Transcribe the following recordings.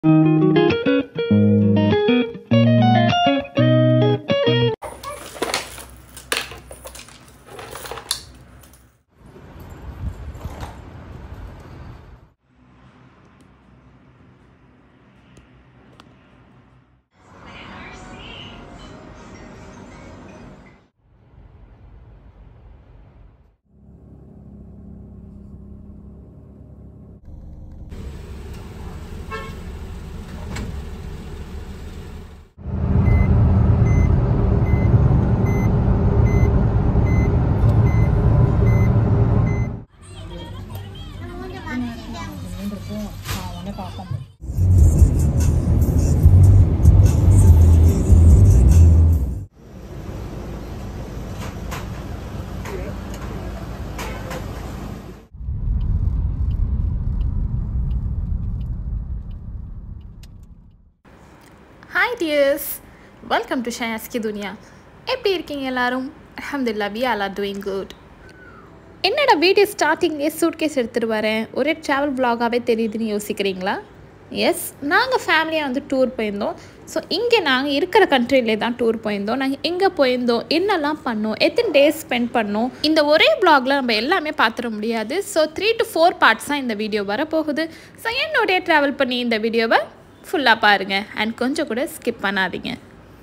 hi dears welcome to ஷயாஸ்கி துனியா எப்படி இருக்கீங்க எல்லாரும் Ahamathulla we all are doing good என்னடா வீடியோ ஸ்டார்டிங்லேயே சூட்கேஸ் எடுத்துகிட்டு வரேன் ஒரே ட்ராவல் vlog-ஆவே தெரியுதுன்னு யோசிக்கிறீங்களா எஸ் நாங்கள் ஃபேமிலியாக வந்து டூர் போயிருந்தோம் ஸோ இங்கே நாங்கள் இருக்கிற கண்ட்ரிலே தான் டூர் போயிருந்தோம் நாங்கள் எங்கே போயிருந்தோம் என்னெல்லாம் பண்ணோம் எத்தனை டேஸ் ஸ்பெண்ட் பண்ணோம் இந்த ஒரே vlog-ல நம்ம எல்லாமே பார்த்துட முடியாது so three to four parts தான் இந்த வீடியோ வரப்போகுது ஸோ என்னுடைய ட்ராவல் பண்ணி இந்த வீடியோவை ஃபுல்லாக பாருங்கள் அண்ட் கொஞ்சம் கூட ஸ்கிப் பண்ணாதீங்க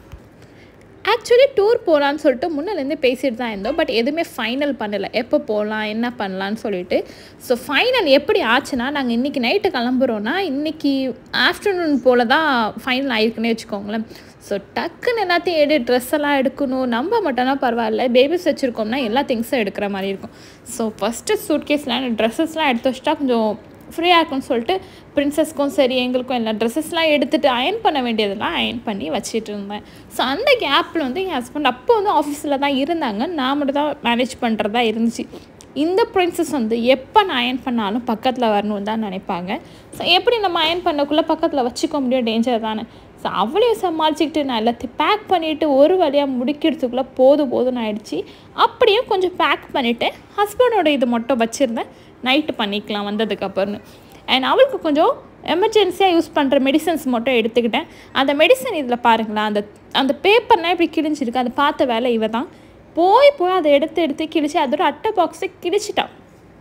ஆக்சுவலி டூர் போகலான்னு சொல்லிட்டு முன்னிலேருந்து பேசிட்டு தான் இருந்தோம் பட் எதுவுமே ஃபைனல் பண்ணலை எப்போ போகலாம் என்ன பண்ணலான்னு சொல்லிட்டு ஸோ ஃபைனல் எப்படி ஆச்சுன்னா நாங்கள் இன்றைக்கி நைட்டு கிளம்புறோன்னா இன்றைக்கி ஆஃப்டர்நூன் போல் தான் ஃபைனல் ஆயிருக்குன்னே வச்சுக்கோங்களேன் ஸோ டக்குன்னு எல்லாத்தையும் எடு ட்ரெஸ் எல்லாம் எடுக்கணும் நம்ம மட்டும்னா பரவாயில்ல பேபிஸ் வச்சுருக்கோம்னா எல்லா திங்ஸும் எடுக்கிற மாதிரி இருக்கும் ஸோ ஃபஸ்ட்டு சூட்கேஸ்லாம் ட்ரெஸ்ஸஸ்லாம் எடுத்து வச்சிட்டா கொஞ்சம் ஃப்ரீயாக இருக்கும்னு சொல்லிட்டு பிரின்சஸ்க்கும் சரி எங்களுக்கும் எல்லா ட்ரெஸ்ஸஸ்லாம் எடுத்துகிட்டு அயன் பண்ண வேண்டியதெல்லாம் அயன் பண்ணி வச்சிட்டு இருந்தேன் ஸோ அந்த கேப்பில் வந்து என் ஹஸ்பண்ட் அப்போ வந்து ஆஃபீஸில் தான் இருந்தாங்க நான் மட்டும் தான் மேனேஜ் பண்ணுறதா இருந்துச்சு இந்த பிரின்சஸ் வந்து எப்போ நான் அயன் பண்ணாலும் பக்கத்தில் வரணும்னு தான் நினைப்பாங்க ஸோ எப்படி நம்ம அயன் பண்ணக்குள்ளே பக்கத்தில் வச்சுக்க முடியும் டேஞ்சர் தானே ஸோ அவளையும் சமாளிச்சுக்கிட்டு நான் எல்லாத்தையும் பேக் பண்ணிவிட்டு ஒரு வழியாக முடிக்கிறதுக்குள்ளே போதும் போதும்னு ஆயிடுச்சு அப்படியே கொஞ்சம் பேக் பண்ணிவிட்டு ஹஸ்பண்டோட இது மட்டும் வச்சுருந்தேன் நைட்டு பண்ணிக்கலாம் வந்ததுக்கப்புறம்னு அண்ட் அவளுக்கு கொஞ்சம் எமர்ஜென்சியாக யூஸ் பண்ணுற மெடிசன்ஸ் மட்டும் எடுத்துக்கிட்டேன் அந்த மெடிசன் இதில் பாருங்களேன் அந்த அந்த பேப்பர்னால் இப்படி கிழிஞ்சிருக்கு அதை பார்த்த வேலை இவ தான் போய் போய் அதை எடுத்து எடுத்து கிழிச்சு அதோட அட்டை பாக்ஸை கிழிச்சிட்டான்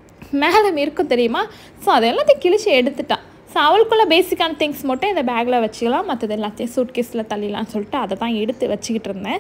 மேலே இருக்கும் தெரியுமா ஸோ அதை எல்லாத்தையும் கிழிச்சு எடுத்துட்டான் ஸோ அவளுக்குள்ள பேசிக்கான திங்ஸ் மட்டும் இந்த பேக்கில் வச்சுக்கலாம் மற்றது எல்லாத்தையும் சூட்கேஸில் தள்ளிடலாம்னு சொல்லிட்டு அதை தான் எடுத்து வச்சுக்கிட்டு இருந்தேன்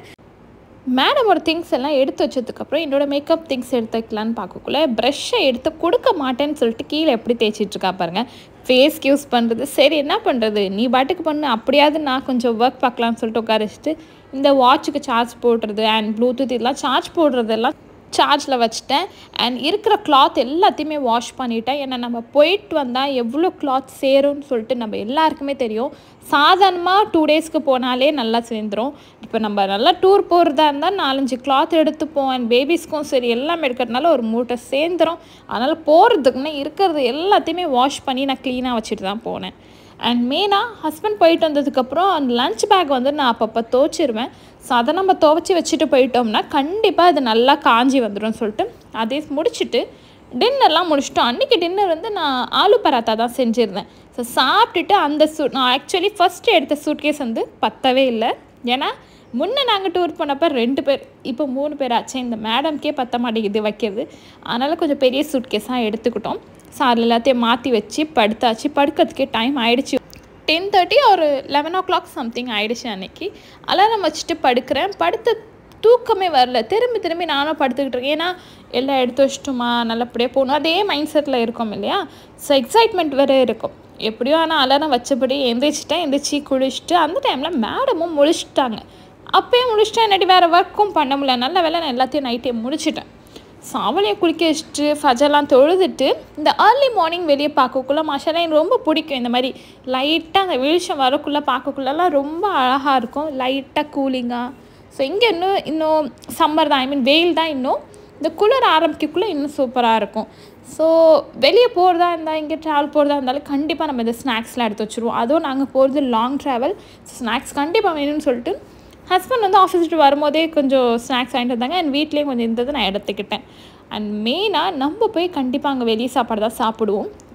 மேடமோட திங்ஸ் எல்லாம் எடுத்து வச்சதுக்கப்புறம் என்னோடய மேக்கப் திங்ஸ் எடுத்து வைக்கலான்னு பார்க்கக்குள்ள ப்ரஷ்ஷை எடுத்து கொடுக்க மாட்டேன்னு சொல்லிட்டு கீழே எப்படி தேய்ச்சிட்ருக்கா பாருங்க ஃபேஸ்க்கு யூஸ் பண்ணுறது சரி என்ன பண்ணுறது நீ பாட்டுக்கு பண்ணு அப்படியாவது நான் கொஞ்சம் ஒர்க் பார்க்கலான்னு சொல்லிட்டு உட்கார வச்சுட்டு இந்த வாட்சுக்கு சார்ஜ் போடுறது அண்ட் ப்ளூடூத் இதெல்லாம் சார்ஜ் போடுறதெல்லாம் சார்ஜில் வச்சுட்டேன் அண்ட் இருக்கிற கிளாத் எல்லாத்தையுமே வாஷ் பண்ணிட்டேன் ஏன்னா நம்ம போயிட்டு வந்தால் எவ்வளோ கிளாத் சேரும்னு சொல்லிட்டு நம்ம எல்லாருக்குமே தெரியும் சாதாரணமாக டூ டேஸ்க்கு போனாலே நல்லா சேர்ந்துரும் இப்போ நம்ம நல்லா டூர் போகிறதா இருந்தால் நாலஞ்சு கிளாத் எடுத்துப்போம் அண்ட் பேபிஸ்க்கும் சரி எல்லாமே எடுக்கிறதுனால ஒரு மூட்டை சேர்ந்துரும் அதனால் போகிறதுக்குன்னே இருக்கிறது எல்லாத்தையுமே வாஷ் பண்ணி நான் க்ளீனாக வச்சுட்டு தான் போனேன் அண்ட் மெயினாக ஹஸ்பண்ட் போயிட்டு வந்ததுக்கப்புறம் அந்த லஞ்ச் பேக் வந்து நான் அப்பப்போ துவச்சிருவேன் ஸோ அதை நம்ம துவச்சி வச்சுட்டு போயிட்டோம்னா கண்டிப்பாக அது நல்லா காஞ்சி வந்துடும் சொல்லிட்டு அதே முடிச்சுட்டு டின்னர்லாம் முடிச்சிட்டோம் அன்றைக்கி டின்னர் வந்து நான் ஆலு பராத்தா தான் செஞ்சுருந்தேன் ஸோ சாப்பிட்டுட்டு அந்த சூட் நான் ஆக்சுவலி ஃபஸ்ட்டு எடுத்த சூட்கேஸ் வந்து பத்தவே இல்லை ஏன்னா முன்னே நாங்கள் டூர் போனப்போ ரெண்டு பேர் இப்போ மூணு பேர் ஆச்சு இந்த மேடம்க்கே பத்த மாட்டேங்குது வைக்கிறது அதனால் கொஞ்சம் பெரிய சூட்கேஸாக எடுத்துக்கிட்டோம் ஸோ அதில் எல்லாத்தையும் மாற்றி வச்சு படுத்தாச்சு படுக்கிறதுக்கே டைம் ஆயிடுச்சு டென் தேர்ட்டி ஒரு லெவன் ஓ கிளாக் சம்திங் ஆயிடுச்சு அன்னைக்கு அலாரம் வச்சுட்டு படுக்கிறேன் படுத்த தூக்கமே வரல திரும்பி திரும்பி நானும் படுத்துக்கிட்டு இருக்கேன் ஏன்னா எல்லாம் எடுத்து வச்சிட்டோமா நல்லபடியாக போகணும் அதே மைண்ட் செட்டில் இருக்கோம் இல்லையா ஸோ எக்ஸைட்மெண்ட் வேறு இருக்கும் எப்படியோ ஆனால் அலாரம் வச்சபடி எந்திரிச்சிட்டேன் எந்திரிச்சு குளிச்சுட்டு அந்த டைமில் மேடமும் முழிச்சிட்டாங்க அப்பயே முடிச்சிட்டேன் இல்லாட்டி வேறு ஒர்க்கும் பண்ண முடியல நல்ல வேலை நான் எல்லாத்தையும் நைட்டே முடிச்சிட்டேன் ஸோ அவளையை குளிக்க வச்சுட்டு ஃபஜெல்லாம் தொழுதுட்டு இந்த ஏர்லி மார்னிங் வெளியே பார்க்கக்குள்ள மாஷாலாம் எனக்கு ரொம்ப பிடிக்கும் இந்த மாதிரி லைட்டாக அந்த வெளிச்சம் வரக்குள்ளே பார்க்கக்குள்ளலாம் ரொம்ப அழகாக இருக்கும் லைட்டாக கூலிங்காக ஸோ இங்கே இன்னும் இன்னும் சம்மர் தான் ஐ மீன் வெயில் தான் இன்னும் இந்த குளிர் ஆரம்பிக்கக்குள்ளே இன்னும் சூப்பராக இருக்கும் ஸோ வெளியே போகிறதா இருந்தால் இங்கே ட்ராவல் போகிறதா இருந்தாலும் கண்டிப்பாக நம்ம இந்த ஸ்நாக்ஸ்லாம் எடுத்து வச்சுருவோம் அதுவும் நாங்கள் போகிறது லாங் ட்ராவல் ஸ்நாக்ஸ் கண்டிப்பாக வேணும்னு சொல்லிட்டு ஹஸ்பண்ட் வந்து ஆஃபீஸ் விட்டு வரும்போதே கொஞ்சம் ஸ்நாக்ஸ் வாங்கிட்டு வந்தாங்க அண்ட் வீட்லேயும் கொஞ்சம் இருந்தது நான் எடுத்துக்கிட்டேன் அண்ட் மெயினாக நம்ம போய் கண்டிப்பாக அங்கே வெளியே சாப்பாடு தான் சாப்பிடுவோம்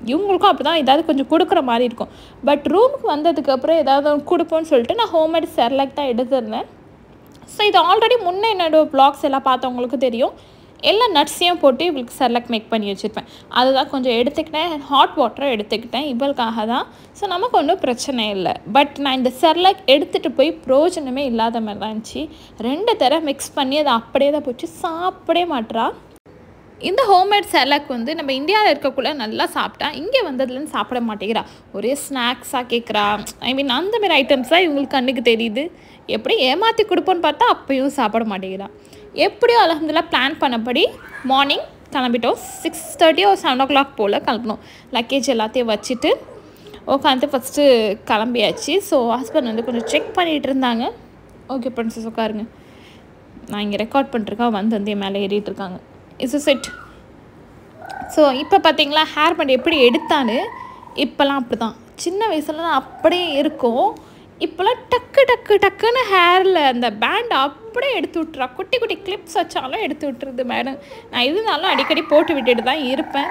இவங்களுக்கும் அப்படி தான் ஏதாவது கொஞ்சம் கொடுக்குற மாதிரி இருக்கும் பட் ரூமுக்கு வந்ததுக்கப்புறம் ஏதாவது கொடுப்போம்னு சொல்லிட்டு நான் ஹோம்மேட் செர்லாக் தான் எடுத்திருந்தேன் ஸோ இது ஆல்ரெடி முன்னே என்னோட ப்ளாக்ஸ் எல்லாம் பார்த்தவங்களுக்கு தெரியும் எல்லா நட்ஸையும் போட்டு இவளுக்கு செர்லாக் மேக் பண்ணி வச்சுருப்பேன் அதுதான் கொஞ்சம் எடுத்துக்கிட்டேன் ஹாட் வாட்டரும் எடுத்துக்கிட்டேன் இவளுக்காக தான் ஸோ நமக்கு ஒன்றும் பிரச்சனை இல்லை பட் நான் இந்த செர்லாக் எடுத்துகிட்டு போய் பிரோஜனமே இல்லாத மாதிரி தான் இருந்துச்சு ரெண்டு தடவை மிக்ஸ் பண்ணி அதை அப்படியே தான் போச்சு சாப்பிடவே மாட்றா இந்த ஹோம்மேட் செர்லாக் வந்து நம்ம இந்தியாவில் இருக்கக்குள்ள நல்லா சாப்பிட்டா இங்கே வந்ததுலேருந்து சாப்பிட மாட்டேங்கிறா ஒரே ஸ்நாக்ஸாக கேட்குறா ஐ மீன் அந்த மாதிரி ஐட்டம்ஸ் தான் இவங்களுக்கு கண்ணுக்கு தெரியுது எப்படி ஏமாற்றி கொடுப்போன்னு பார்த்தா அப்பயும் சாப்பிட மாட்டேங்கிறா எப்படியோ அலமதுல்லா பிளான் பண்ணபடி மார்னிங் கிளம்பிட்டோம் சிக்ஸ் தேர்ட்டி ஒரு செவன் ஓ கிளாக் போல் கிளம்பணும் லக்கேஜ் எல்லாத்தையும் வச்சுட்டு உட்காந்து ஃபஸ்ட்டு கிளம்பியாச்சு ஸோ ஹஸ்பண்ட் வந்து கொஞ்சம் செக் பண்ணிகிட்டு இருந்தாங்க ஓகே ப்ரின்சஸ் உட்காருங்க நான் இங்கே ரெக்கார்ட் பண்ணிருக்கேன் வந்து வந்து என் மேலே ஏறிட்டு இருக்காங்க இட்ஸ் a செட் ஸோ இப்போ பார்த்தீங்களா ஹேர் பேண்ட் எப்படி எடுத்தான்னு இப்போல்லாம் அப்படி தான் சின்ன வயசுலலாம் அப்படியே இருக்கும் இப்போல்லாம் டக்கு டக்கு டக்குன்னு ஹேரில் அந்த பேண்ட் அப்படியே எடுத்து விட்றா குட்டி குட்டி கிளிப்ஸ் வச்சாலும் எடுத்து விட்டுருது மேடம் நான் இருந்தாலும் அடிக்கடி போட்டு விட்டுட்டு தான் இருப்பேன்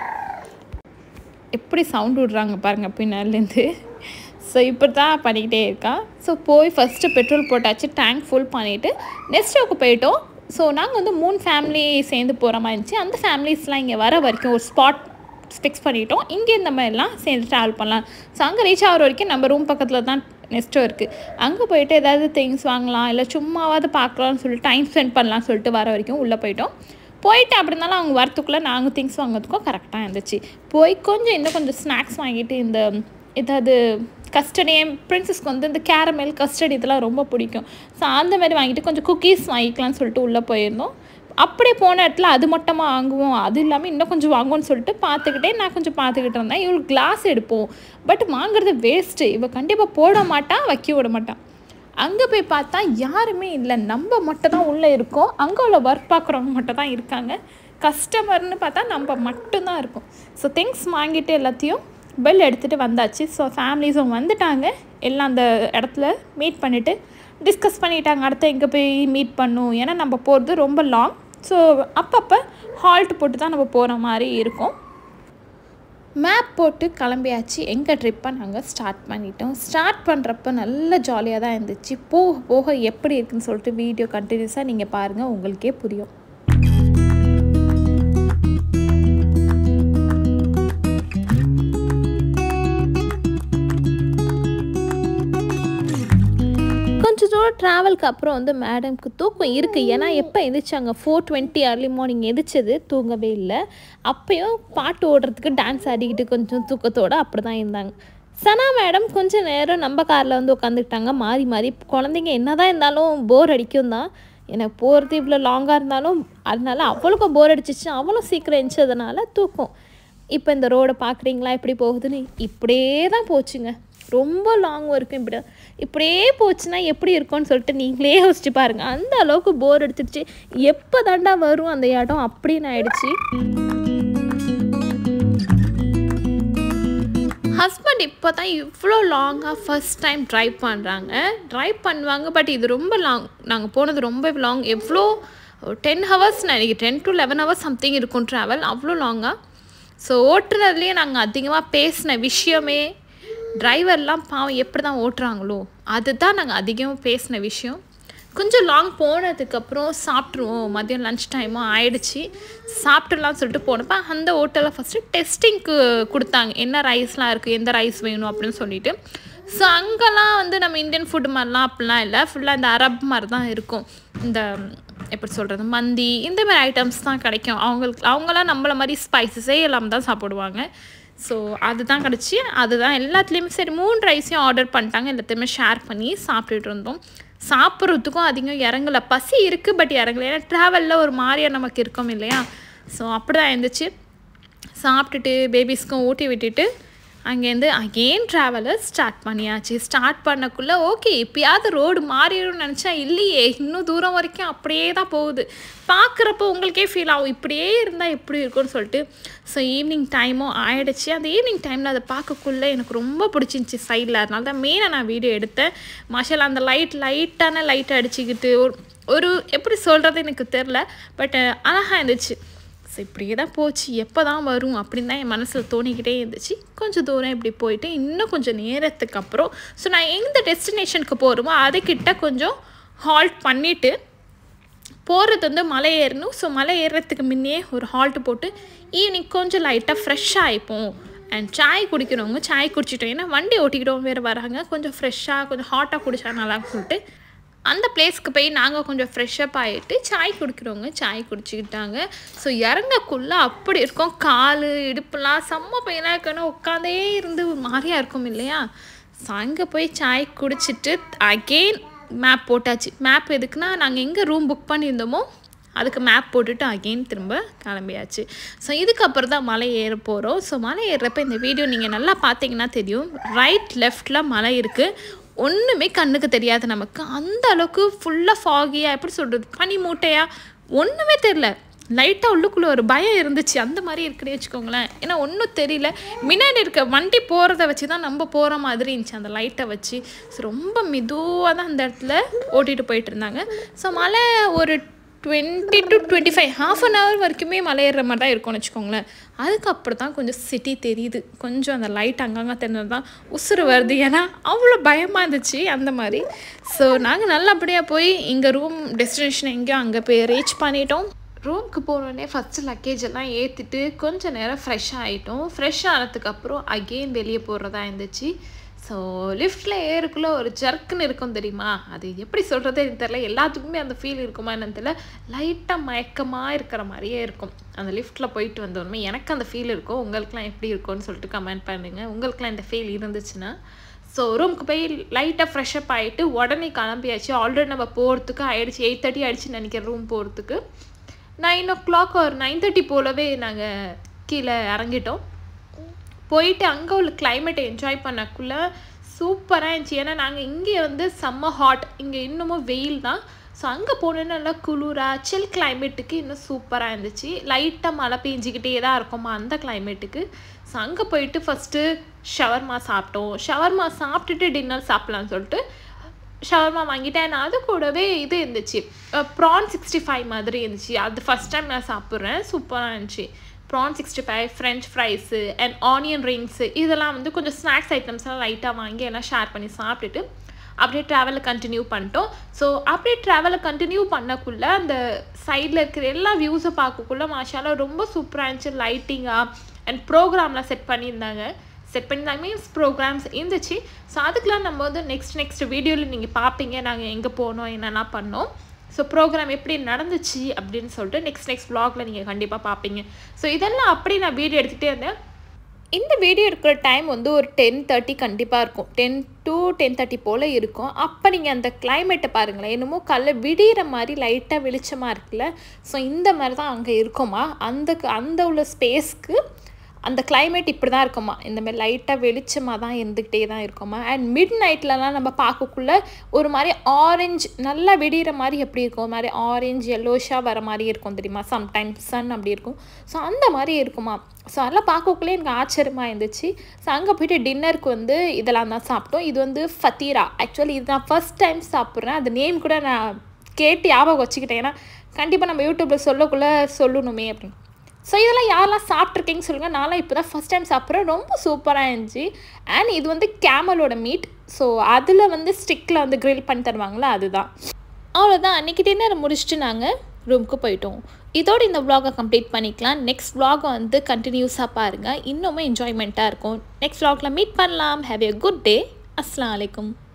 எப்படி சவுண்ட் விட்றாங்க பாருங்கள் பின்னாலேருந்து ஸோ இப்படி தான் பண்ணிக்கிட்டே இருக்கா ஸோ போய் ஃபஸ்ட்டு பெட்ரோல் போட்டாச்சு டேங்க் ஃபுல் பண்ணிவிட்டு நெக்ஸ்ட் போயிட்டோம் ஸோ நாங்கள் வந்து மூணு ஃபேமிலி சேர்ந்து போகிற மாதிரி இருந்துச்சு அந்த ஃபேமிலிஸ்லாம் இங்கே வர வரைக்கும் ஒரு ஸ்பாட் ஃபிக்ஸ் பண்ணிட்டோம் இங்கே இந்த மாதிரிலாம் சேர்ந்து ட்ராவல் பண்ணலாம் ஸோ அங்கே ரீச் ஆகிற வரைக்கும் நம்ம ரூம் பக்கத்தில் தான் நெக்ஸ்ட்டும் இருக்குது அங்கே போயிட்டு ஏதாவது திங்ஸ் வாங்கலாம் இல்லை சும்மாவாவது பார்க்கலாம்னு சொல்லிட்டு டைம் ஸ்பெண்ட் பண்ணலாம்னு சொல்லிட்டு வர வரைக்கும் உள்ளே போயிட்டோம் போயிட்டு அப்படி இருந்தாலும் அவங்க வரத்துக்குள்ளே நாங்கள் திங்ஸ் வாங்குறதுக்கும் கரெக்டாக இருந்துச்சு போய் கொஞ்சம் இன்னும் கொஞ்சம் ஸ்நாக்ஸ் வாங்கிட்டு இந்த ஏதாவது கஸ்டர்ட் என் ப்ரின்ஸஸ்க்கு வந்து இந்த கேரமெல் கஸ்டர்ட் இதெல்லாம் ரொம்ப பிடிக்கும் ஸோ அந்த மாதிரி வாங்கிட்டு கொஞ்சம் குக்கீஸ் வாங்கிக்கலாம்னு சொல்லிட்டு உள்ளே போயிருந்தோம் அப்படியே போன இடத்துல அது மட்டமாக வாங்குவோம் அது இல்லாமல் இன்னும் கொஞ்சம் வாங்குவோம்னு சொல்லிட்டு பார்த்துக்கிட்டே நான் கொஞ்சம் பார்த்துக்கிட்டு இருந்தேன் இவளுக்கு கிளாஸ் எடுப்போம் பட் வாங்குறது வேஸ்ட்டு இவள் கண்டிப்பாக போட மாட்டா வைக்க விட மாட்டான் அங்கே போய் பார்த்தா யாருமே இல்லை நம்ம மட்டும் தான் உள்ளே இருக்கோம் அங்கே உள்ள ஒர்க் பார்க்குறவங்க மட்டும் தான் இருக்காங்க கஸ்டமர்னு பார்த்தா நம்ம மட்டும்தான் இருக்கோம் ஸோ திங்ஸ் வாங்கிட்டு எல்லாத்தையும் பெல் எடுத்துகிட்டு வந்தாச்சு ஸோ ஃபேமிலிஸும் வந்துட்டாங்க எல்லாம் அந்த இடத்துல மீட் பண்ணிவிட்டு டிஸ்கஸ் பண்ணிட்டாங்க அடுத்து எங்கே போய் மீட் பண்ணும் ஏன்னா நம்ம போகிறது ரொம்ப லாங் ஸோ அப்பப்போ ஹால்ட் போட்டு தான் நம்ம போகிற மாதிரி இருக்கும் மேப் போட்டு கிளம்பியாச்சு எங்கள் ட்ரிப்பை நாங்கள் ஸ்டார்ட் பண்ணிட்டோம் ஸ்டார்ட் பண்ணுறப்ப நல்ல ஜாலியாக தான் இருந்துச்சு போக போக எப்படி இருக்குன்னு சொல்லிட்டு வீடியோ கண்டினியூஸாக நீங்கள் பாருங்கள் உங்களுக்கே புரியும் கொஞ்சம் தூரம் ட்ராவலுக்கு அப்புறம் வந்து மேடம்க்கு தூக்கம் இருக்குது ஏன்னா எப்போ எந்திரிச்சாங்க ஃபோர் டுவெண்ட்டி அர்லி மார்னிங் எந்திரிச்சது தூங்கவே இல்லை அப்பயும் பாட்டு ஓடுறதுக்கு டான்ஸ் ஆடிக்கிட்டு கொஞ்சம் தூக்கத்தோடு அப்படி தான் இருந்தாங்க சனா மேடம் கொஞ்சம் நேரம் நம்ம காரில் வந்து உட்காந்துக்கிட்டாங்க மாறி மாறி குழந்தைங்க என்ன தான் இருந்தாலும் போர் அடிக்கும் தான் எனக்கு போகிறது இவ்வளோ லாங்காக இருந்தாலும் அதனால அவளுக்கும் போர் அடிச்சிச்சு அவளும் சீக்கிரம் எழுந்ததுனால தூக்கம் இப்போ இந்த ரோடை பார்க்குறீங்களா எப்படி போகுதுன்னு இப்படியே தான் போச்சுங்க ரொம்ப லாங் வரைக்கும் இப்படி இப்படியே போச்சுன்னா எப்படி இருக்கும்னு சொல்லிட்டு நீங்களே யோசிச்சு பாருங்கள் அந்த அளவுக்கு போர் எடுத்துடுச்சு எப்போ தாண்டா வரும் அந்த இடம் அப்படின்னு ஆயிடுச்சு ஹஸ்பண்ட் இப்போ தான் இவ்வளோ லாங்காக ஃபஸ்ட் டைம் ட்ரைவ் பண்ணுறாங்க ட்ரைவ் பண்ணுவாங்க பட் இது ரொம்ப லாங் நாங்கள் போனது ரொம்ப லாங் எவ்வளோ டென் ஹவர்ஸ் நினைக்கிறேன் ten to eleven hours something இருக்கும் ட்ராவல் அவ்வளோ லாங்காக ஸோ ஓட்டுறதுலேயே நாங்கள் அதிகமாக பேசின விஷயமே டிரைவர்லாம் பாவம் எப்படி தான் ஓட்டுறாங்களோ அதுதான் நாங்கள் அதிகமாக பேசின விஷயம் கொஞ்சம் லாங் போனதுக்கப்புறம் சாப்பிட்ருவோம் மதியம் லன்ச் டைமும் ஆயிடுச்சு சாப்பிட்றலாம்னு சொல்லிட்டு போனப்போ அந்த ஹோட்டலில் ஃபஸ்ட்டு டெஸ்டிங்க்கு கொடுத்தாங்க என்ன ரைஸ்லாம் இருக்குது எந்த ரைஸ் வேணும் அப்படின்னு சொல்லிட்டு ஸோ அங்கெல்லாம் வந்து நம்ம இந்தியன் ஃபுட் மாதிரிலாம் அப்படிலாம் இல்லை ஃபுல்லாக இந்த அரப் மாதிரி தான் இருக்கும் இந்த எப்படி சொல்கிறது மந்தி இந்த மாதிரி ஐட்டம்ஸ் தான் கிடைக்கும் அவங்களுக்கு அவங்களாம் நம்மள மாதிரி ஸ்பைசஸே எல்லாம் தான் சாப்பிடுவாங்க ஸோ அதுதான் கிடச்சி அதுதான் எல்லாத்துலேயுமே சரி மூணு ரைஸையும் ஆர்டர் பண்ணிட்டாங்க எல்லாத்தையுமே ஷேர் பண்ணி சாப்பிட்டுட்டு இருந்தோம் சாப்பிட்றதுக்கும் அதிகம் இறங்கல பசி இருக்குது பட் இறங்கல ஏன்னா ட்ராவலில் ஒரு மாதிரியாக நமக்கு இருக்கும் இல்லையா ஸோ அப்படி தான் இருந்துச்சு சாப்பிட்டுட்டு பேபிஸ்க்கும் ஊட்டி விட்டுட்டு அங்கேருந்து அகெயின் ட்ராவலை ஸ்டார்ட் பண்ணியாச்சு ஸ்டார்ட் பண்ணக்குள்ளே ஓகே எப்பயாவது ரோடு மாறிடும்னு நினச்சா இல்லையே இன்னும் தூரம் வரைக்கும் அப்படியே தான் போகுது பார்க்குறப்போ உங்களுக்கே ஃபீல் ஆகும் இப்படியே இருந்தால் எப்படி இருக்கும்னு சொல்லிட்டு ஸோ ஈவினிங் டைமும் ஆயிடுச்சு அந்த ஈவினிங் டைமில் அதை பார்க்கக்குள்ளே எனக்கு ரொம்ப பிடிச்சிருந்துச்சி சைடில் அதனால தான் மெயினாக நான் வீடியோ எடுத்தேன் மாஷால் அந்த லைட் லைட்டான லைட் அடிச்சுக்கிட்டு ஒரு ஒரு எப்படி சொல்கிறது எனக்கு தெரில பட் அழகாக இருந்துச்சு ஸோ இப்படியே தான் போச்சு எப்போ தான் வரும் அப்படின்னு தான் என் மனசில் தோணிக்கிட்டே இருந்துச்சு கொஞ்சம் தூரம் இப்படி போயிட்டு இன்னும் கொஞ்சம் நேரத்துக்கு அப்புறம் ஸோ நான் எந்த டெஸ்டினேஷனுக்கு போகிறோமோ அதுக்கிட்ட கொஞ்சம் ஹால்ட் பண்ணிவிட்டு போகிறது வந்து மலை ஏறணும் ஸோ மலை ஏறுறதுக்கு முன்னே ஒரு ஹால்ட்டு போட்டு ஈவினிங் கொஞ்சம் லைட்டாக ஃப்ரெஷ்ஷாக ஆகிப்போம் அண்ட் சாய் குடிக்கிறவங்க சாய் குடிச்சிட்டோம் ஏன்னா வண்டி ஓட்டிக்கிட்டவங்க வேறு வராங்க கொஞ்சம் ஃப்ரெஷ்ஷாக கொஞ்சம் ஹாட்டாக குடிச்சா நல்லான்னு சொல்லிட்டு அந்த பிளேஸ்க்கு போய் நாங்கள் கொஞ்சம் ஃப்ரெஷ்ஷப் ஆகிட்டு சாய் குடிக்கிறவங்க சாய் குடிச்சிக்கிட்டாங்க ஸோ இறங்கக்குள்ளே அப்படி இருக்கும் கால் இடுப்புலாம் செம்ம பையனாக இருக்கணும் உட்காந்தே இருந்து ஒரு மாதிரியா இருக்கும் இல்லையா ஸோ அங்கே போய் சாய் குடிச்சிட்டு அகெயின் மேப் போட்டாச்சு மேப் எதுக்குன்னா நாங்கள் எங்கே ரூம் புக் பண்ணியிருந்தோமோ அதுக்கு மேப் போட்டுட்டு அகெயின் திரும்ப கிளம்பியாச்சு ஸோ இதுக்கப்புறம் தான் மலை ஏற போகிறோம் ஸோ மலை ஏறுறப்ப இந்த வீடியோ நீங்கள் நல்லா பார்த்தீங்கன்னா தெரியும் ரைட் லெஃப்டில் மலை இருக்குது ஒன்றுமே கண்ணுக்கு தெரியாது நமக்கு அந்த அளவுக்கு ஃபுல்லாக ஃபாகியாக எப்படி சொல்கிறது பனி மூட்டையாக ஒன்றுமே தெரில லைட்டாக உள்ளுக்குள்ளே ஒரு பயம் இருந்துச்சு அந்த மாதிரி இருக்குன்னு வச்சுக்கோங்களேன் ஏன்னா ஒன்றும் தெரியல முன்னாடி இருக்க வண்டி போகிறத வச்சு தான் நம்ம போகிற மாதிரி இருந்துச்சு அந்த லைட்டை வச்சு ஸோ ரொம்ப மெதுவாக தான் அந்த இடத்துல ஓட்டிகிட்டு போயிட்டு இருந்தாங்க ஸோ மலை ஒரு twenty to twenty five half an hour வரைக்குமே மலை ஏறுற மாதிரி தான் இருக்கும்னு வச்சுக்கோங்களேன் அதுக்கப்புறம் தான் கொஞ்சம் சிட்டி தெரியுது கொஞ்சம் அந்த லைட் அங்கங்கே தெரிஞ்சது தான் உசுறு வருது ஏன்னா அவ்வளோ பயமாக இருந்துச்சு அந்த மாதிரி ஸோ நாங்கள் நல்லபடியாக போய் இங்கே ரூம் டெஸ்டினேஷன் எங்கேயோ அங்கே போய் ரீச் பண்ணிட்டோம் ரூம்க்கு போனோடனே ஃபஸ்ட்டு லக்கேஜ் எல்லாம் ஏற்றிட்டு கொஞ்சம் நேரம் ஃப்ரெஷ் ஆகிட்டோம் ஃப்ரெஷ் ஆனதுக்கப்புறம் அகெயின் வெளியே போடுறதா இருந்துச்சு ஸோ லிஃப்ட்டில் ஏறுக்குள்ளே ஒரு ஜர்க்குன்னு இருக்கும் தெரியுமா அது எப்படி சொல்கிறதே எனக்கு தெரியல எல்லாத்துக்குமே அந்த ஃபீல் இருக்குமா என்னன்னு தெரியல லைட்டாக மயக்கமாக இருக்கிற மாதிரியே இருக்கும் அந்த லிஃப்ட்டில் போயிட்டு வந்தோடனே எனக்கு அந்த ஃபீல் இருக்கும் உங்களுக்குலாம் எப்படி இருக்கும்னு சொல்லிட்டு கமெண்ட் பண்ணுங்கள் உங்களுக்குலாம் இந்த ஃபீல் இருந்துச்சுன்னா ஸோ ரூமுக்கு போய் லைட்டாக ஃப்ரெஷ்அப் ஆகிட்டு உடனே கிளம்பியாச்சு ஆல்ரெடி நம்ம போகிறதுக்கு ஆயிடுச்சு எயிட் தேர்ட்டி ஆயிடுச்சு நினைக்கிறேன் ரூம் போகிறதுக்கு நைன் ஓ கிளாக் ஒரு நைன் தேர்ட்டி போலவே நாங்கள் கீழே இறங்கிட்டோம் போயிட்டு அங்கே உள்ள கிளைமேட்டை என்ஜாய் பண்ணக்குள்ளே சூப்பராக இருந்துச்சு ஏன்னா நாங்கள் இங்கே வந்து செம்ம ஹாட் இங்கே இன்னமும் வெயில் தான் ஸோ அங்கே போனோன்னா நல்லா குளிராக சில் கிளைமேட்டுக்கு இன்னும் சூப்பராக இருந்துச்சு லைட்டாக மழை பெஞ்சிக்கிட்டே தான் இருக்குமா அந்த கிளைமேட்டுக்கு ஸோ அங்கே போயிட்டு ஃபஸ்ட்டு ஷவர்மா சாப்பிட்டோம் ஷவர்மா சாப்பிட்டுட்டு டின்னர் சாப்பிட்லான்னு சொல்லிட்டு ஷவர்மா வாங்கிட்டேன் அது கூடவே இது இருந்துச்சு ப்ரான் சிக்ஸ்டி ஃபைவ் மாதிரி இருந்துச்சு அது ஃபஸ்ட் டைம் நான் சாப்பிட்றேன் சூப்பராக இருந்துச்சு prawn sixty five French fries and onion rings இதெல்லாம் வந்து கொஞ்சம் ஸ்நாக்ஸ் ஐட்டம்ஸ்லாம் லைட்டாக வாங்கி எல்லாம் ஷேர் பண்ணி சாப்பிட்டுட்டு அப்படியே ட்ராவலை கண்டினியூ பண்ணிட்டோம் ஸோ அப்படியே ட்ராவலை கண்டினியூ பண்ணக்குள்ளே அந்த சைடில் இருக்கிற எல்லா வியூஸை பார்க்கக்குள்ளே மாஷால ரொம்ப சூப்பராக இருந்துச்சு லைட்டிங்காக அண்ட் ப்ரோக்ராம்லாம் செட் பண்ணியிருந்தாங்க செட் பண்ணியிருந்தாங்க மீன்ஸ் ப்ரோக்ராம்ஸ் இருந்துச்சு ஸோ அதுக்கெலாம் நம்ம வந்து நெக்ஸ்ட் நெக்ஸ்ட் வீடியோவில் நீங்கள் பார்ப்பீங்க நாங்கள் எங்கே போனோம் என்னெல்லாம் பண்ணோம் ஸோ ப்ரோக்ராம் எப்படி நடந்துச்சு அப்படின்னு சொல்லிட்டு நெக்ஸ்ட் நெக்ஸ்ட் வ்ளாகில் நீங்கள் கண்டிப்பாக பார்ப்பீங்க ஸோ இதெல்லாம் அப்படி நான் வீடியோ எடுத்துகிட்டே இருந்தேன் இந்த வீடியோ இருக்கிற டைம் வந்து ஒரு டென் தேர்ட்டி கண்டிப்பாக இருக்கும் டென் டு டென் தேர்ட்டி போல் இருக்கும் அப்போ நீங்கள் அந்த கிளைமேட்டை பாருங்களேன் என்னமோ கல்ல விடிகிற மாதிரி லைட்டாக வெளிச்சமாக இருக்குல்ல ஸோ இந்த மாதிரி தான் அங்கே இருக்குமா அந்த அந்த உள்ள ஸ்பேஸ்க்கு அந்த கிளைமேட் இப்படி தான் இருக்குமா இந்த மாதிரி லைட்டாக வெளிச்சமாக தான் இருந்துக்கிட்டே தான் இருக்குமா அண்ட் மிட் நைட்லலாம் நம்ம பார்க்கக்குள்ள ஒரு மாதிரி ஆரஞ்சு நல்லா வெடிகிற மாதிரி எப்படி இருக்கும் ஒரு மாதிரி ஆரஞ்சு எல்லோஷாக வர மாதிரி இருக்கும் தெரியுமா சம்டைம்ஸ் சன் அப்படி இருக்கும் ஸோ அந்த மாதிரி இருக்குமா ஸோ அதெல்லாம் பார்க்கக்குள்ளே எனக்கு ஆச்சரியமாக இருந்துச்சு ஸோ அங்கே போயிட்டு டின்னருக்கு வந்து இதெல்லாம் தான் சாப்பிட்டோம் இது வந்து ஃபத்தீரா ஆக்சுவலி இது நான் ஃபஸ்ட் டைம் சாப்பிட்றேன் அந்த நேம் கூட நான் கேட்டு ஞாபகம் வச்சுக்கிட்டேன் ஏன்னா கண்டிப்பாக நம்ம யூடியூப்பில் சொல்லக்குள்ளே சொல்லணுமே அப்படின்னு ஸோ இதெல்லாம் யாரெல்லாம் சாப்பிட்ருக்கீங்கன்னு சொல்லுங்கள் நான்லாம் இப்போ தான் ஃபஸ்ட் டைம் சாப்பிட்றேன் ரொம்ப சூப்பராக இருந்துச்சு அண்ட் இது வந்து கேமலோட மீட் ஸோ அதில் வந்து ஸ்டிக்கில் வந்து க்ரில் பண்ணி தருவாங்களா அதுதான் அவ்வளோதான் அன்றைக்கி டின்னர் முடிச்சுட்டு நாங்கள் ரூமுக்கு போயிட்டோம் இதோடு இந்த vlog-அ கம்ப்ளீட் பண்ணிக்கலாம் நெக்ஸ்ட் vlog வந்து கண்டினியூஸாக பாருங்கள் இன்னுமே என்ஜாய்மெண்ட்டாக இருக்கும் நெக்ஸ்ட் vlog-ல மீட் பண்ணலாம் ஹேவ் எ குட் டே அஸ்லாம் வலைக்கும்